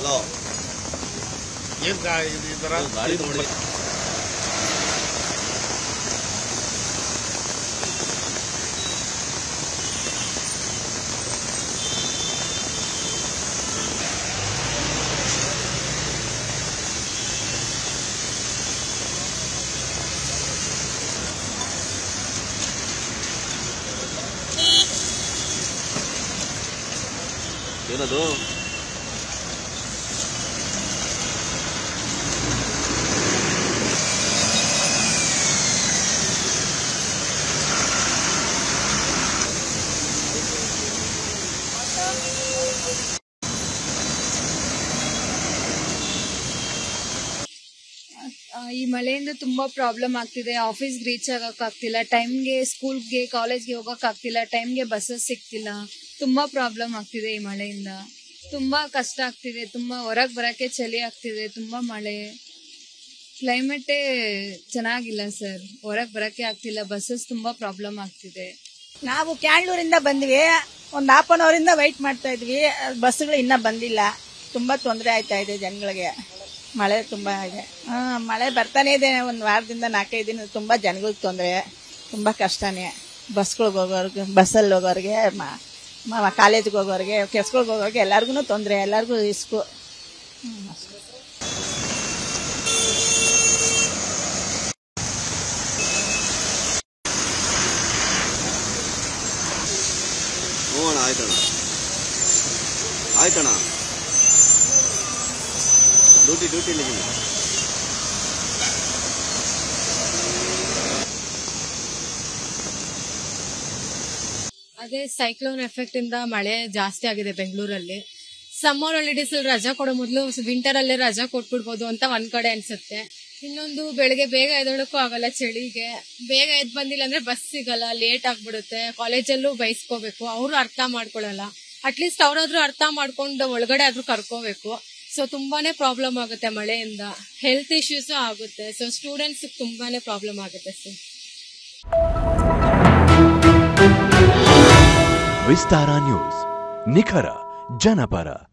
hello ಏನ್ ಗಾ- ಇದು ಈ ತರ ಗಾಡಿ ನೋಡಿ ಏನದು ಆ, ಈ ಮಳೆಯಿಂದ ತುಂಬಾ ಪ್ರಾಬ್ಲಮ್ ಆಗ್ತಿದೆ ಆಫೀಸ್ ರೀಚ್ ಆಗಕ್ ಆಗ್ತಿಲ್ಲ ಟೈಮ್ಗೆ ಸ್ಕೂಲ್ಗೆ ಕಾಲೇಜ್ಗೆ ಹೋಗಕ್ ಆಗ್ತಿಲ್ಲ ಟೈಮ್ಗೆ ಬಸ್ಸಸ್ ಸಿಗ್ತಿಲ್ಲ ತುಂಬಾ ಪ್ರಾಬ್ಲಮ್ ಆಗ್ತಿದೆ ಈ ಮಳೆಯಿಂದ ತುಂಬಾ ಕಷ್ಟ ಆಗ್ತಿದೆ ತುಂಬಾ ಹೊರಗ್ ಬರಕ್ಕೆ ಚಳಿ ಆಗ್ತಿದೆ ತುಂಬಾ ಮಳೆ ಕ್ಲೈಮೇಟೇ ಚೆನ್ನಾಗಿಲ್ಲ ಸರ್ ಹೊರಗ್ ಬರಕ್ಕೆ ಆಗ್ತಿಲ್ಲ ಬಸ್ಸಸ್ ತುಂಬಾ ಪ್ರಾಬ್ಲಮ್ ಆಗ್ತಿದೆ ನಾವು ಕ್ಯಾಂಡ್ಲೂರಿಂದ ಬಂದ್ವಿ ಒಂದು ಹಾಫ್ ಅನ್ ಅವರಿಂದ ವೈಟ್ ಮಾಡ್ತಾ ಇದ್ವಿ ಬಸ್ಗಳು ಇನ್ನೂ ಬಂದಿಲ್ಲ ತುಂಬಾ ತೊಂದರೆ ಆಯ್ತಾ ಇದೆ ಜನಗಳಿಗೆ ಮಳೆ ತುಂಬಾ ಇದೆ ಹಾ ಮಳೆ ಬರ್ತಾನೆ ಇದೆ ಒಂದು ವಾರದಿಂದ ನಾಲ್ಕೈದು ದಿನ ತುಂಬಾ ಜನಗಳಿಗೆ ತೊಂದರೆ ತುಂಬಾ ಕಷ್ಟನೇ ಬಸ್ಗಳಿಗೆ ಹೋಗೋರ್ಗೆ ಬಸ್ಸಲ್ಲಿ ಹೋಗೋರಿಗೆ ಕಾಲೇಜ್ಗೆ ಹೋಗೋರಿಗೆ ಕೆಲ್ಸಗಳಿಗೆ ಹೋಗೋರಿಗೆ ಎಲ್ಲರಿಗೂ ತೊಂದರೆ ಎಲ್ಲರಿಗೂ ರಿಸ್ಕು ಹ್ಞೂ ಅಣ್ಣ ಆಯ್ತಣ್ಣ ಆಯ್ತಣ್ಣ ಡ್ಯೂಟಿ ಡ್ಯೂಟಿಲಿದ್ದೀನಿ ಅದೇ ಸೈಕ್ಲೋನ್ ಎಫೆಕ್ಟ್ ಇಂದ ಮಳೆ ಜಾಸ್ತಿ ಆಗಿದೆ ಬೆಂಗಳೂರಲ್ಲಿ ಸಮ್ಮರ್ ಹಾಲಿಡೇಸ್ ಅಲ್ಲಿ ರಜಾ ಕೊಡೋ ಮೊದಲು ವಿಂಟರ್ ಅಲ್ಲೇ ರಜಾ ಕೊಟ್ಬಿಡ್ಬೋದು ಅಂತ ಒಂದ್ ಕಡೆ ಅನ್ಸುತ್ತೆ ಇನ್ನೊಂದು ಬೆಳಗ್ಗೆ ಬೇಗ ಎದೊಳಕ್ಕೂ ಆಗಲ್ಲ ಚಳಿಗೆ ಬೇಗ ಎದ್ ಬಂದಿಲ್ಲ ಅಂದ್ರೆ ಬಸ್ ಸಿಗಲ್ಲ ಲೇಟ್ ಆಗ್ಬಿಡುತ್ತೆ ಕಾಲೇಜಲ್ಲೂ ಬೈಸ್ಕೋಬೇಕು ಅವರು ಅರ್ಥ ಮಾಡ್ಕೊಳಲ್ಲ ಅಟ್ಲೀಸ್ಟ್ ಅವ್ರಾದ್ರೂ ಅರ್ಥ ಮಾಡ್ಕೊಂಡು ಒಳಗಡೆ ಆದ್ರೂ ಕರ್ಕೋಬೇಕು ಸೊ ತುಂಬಾನೇ ಪ್ರಾಬ್ಲಮ್ ಆಗುತ್ತೆ ಮಳೆಯಿಂದ ಹೆಲ್ತ್ ಇಶ್ಯೂಸ್ ಆಗುತ್ತೆ ಸೊ ಸ್ಟೂಡೆಂಟ್ಸ್ ತುಂಬಾನೇ ಪ್ರಾಬ್ಲಮ್ ಆಗುತ್ತೆ ಸರ್ ವಿಸ್ತಾರ ನ್ಯೂಸ್ ನಿಖರ ಜನಪರ